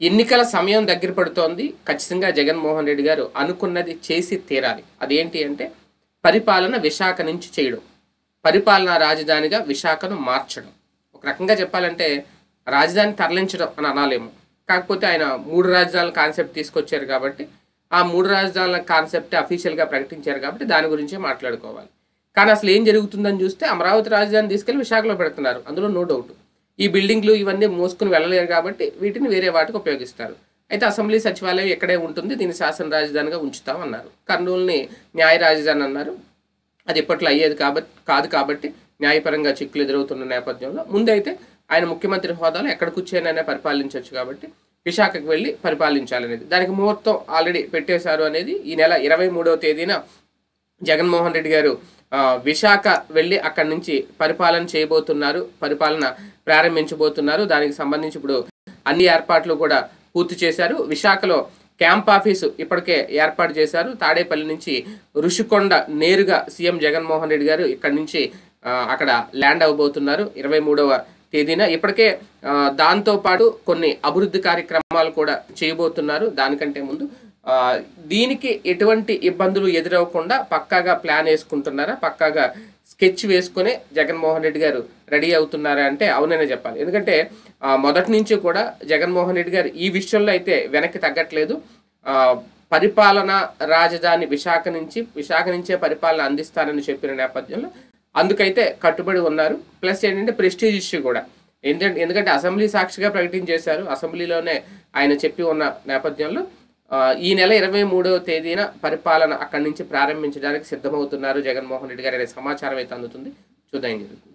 ఎన్నికల సమయం దగ్గర పడుతోంది ఖచ్చితంగా జగన్మోహన్ రెడ్డి గారు అనుకున్నది చేసి తీరాలి అదేంటి అంటే పరిపాలన విశాఖ నుంచి చేయడం పరిపాలనా రాజధానిగా విశాఖను మార్చడం ఒక రకంగా చెప్పాలంటే రాజధాని తరలించడం అని అనాలేమో కాకపోతే ఆయన మూడు రాజధానుల కాన్సెప్ట్ తీసుకొచ్చారు కాబట్టి ఆ మూడు రాజధానుల కాన్సెప్ట్ అఫీషియల్గా ప్రకటించారు కాబట్టి దాని గురించే మాట్లాడుకోవాలి కానీ అసలు ఏం జరుగుతుందని చూస్తే అమరావతి రాజధాని తీసుకెళ్లి విశాఖలో పెడుతున్నారు అందులో నో డౌట్ ఈ బిల్డింగ్లు ఇవన్నీ మోసుకుని వెళ్ళలేరు కాబట్టి వీటిని వేరే వాటికి ఉపయోగిస్తారు అయితే అసెంబ్లీ సచివాలయం ఎక్కడే ఉంటుంది దీన్ని శాసన రాజధానిగా ఉంచుతాం అన్నారు కర్నూలుని న్యాయ రాజధాని అన్నారు అది ఇప్పట్లో అయ్యేది కాబట్టి కాదు కాబట్టి న్యాయపరంగా చిక్కులు ఎదురవుతున్న నేపథ్యంలో ముందైతే ఆయన ముఖ్యమంత్రి హోదాలో ఎక్కడ కూర్చొనైనా పరిపాలించవచ్చు కాబట్టి విశాఖకు వెళ్ళి పరిపాలించాలనేది దానికి ముహూర్తం ఆల్రెడీ పెట్టేశారు అనేది ఈ నెల ఇరవై మూడవ తేదీన జగన్మోహన్ రెడ్డి గారు ఆ, విశాఖ వెళ్ళి అక్కడి నుంచి పరిపాలన చేయబోతున్నారు పరిపాలన ప్రారంభించబోతున్నారు దానికి సంబంధించి ఇప్పుడు అన్ని ఏర్పాట్లు కూడా పూర్తి చేశారు విశాఖలో క్యాంప్ ఆఫీసు ఇప్పటికే ఏర్పాటు చేశారు తాడేపల్లి నుంచి ఋషికొండ నేరుగా సీఎం జగన్మోహన్ రెడ్డి గారు ఇక్కడి నుంచి ఆ, అక్కడ ల్యాండ్ అవ్వబోతున్నారు ఇరవై మూడవ తేదీన ఇప్పటికే ఆ, దాంతో పాటు కొన్ని అభివృద్ధి కార్యక్రమాలు కూడా చేయబోతున్నారు దానికంటే ముందు ఆ, దీనికి ఎటువంటి ఇబ్బందులు ఎదురవ్వకుండా పక్కాగా ప్లాన్ వేసుకుంటున్నారా పక్కాగా స్కెచ్ వేసుకుని జగన్మోహన్ రెడ్డి గారు రెడీ అవుతున్నారా అంటే అవుననే చెప్పాలి ఎందుకంటే ఆ, మొదటి నుంచి కూడా జగన్మోహన్ రెడ్డి గారు ఈ విషయంలో అయితే వెనక్కి తగ్గట్లేదు ఆ, పరిపాలన రాజధాని విశాఖ నుంచి విశాఖ నుంచే పరిపాలన అందిస్తానని చెప్పిన నేపథ్యంలో అందుకైతే కట్టుబడి ఉన్నారు ప్లస్ ఏంటంటే ప్రెస్టీజ్ ఇష్యూ కూడా ఎందుకంటే ఎందుకంటే అసెంబ్లీ సాక్షిగా ప్రకటించేశారు అసెంబ్లీలోనే ఆయన చెప్పి ఉన్న నేపథ్యంలో ఆ, ఈ నెల ఇరవై మూడవ తేదీన పరిపాలన అక్కడి నుంచి ప్రారంభించడానికి సిద్ధమవుతున్నారు జగన్మోహన్ రెడ్డి గారు అనే సమాచారం అయితే అందుతుంది చూద్దాం ఏం జరుగుతుంది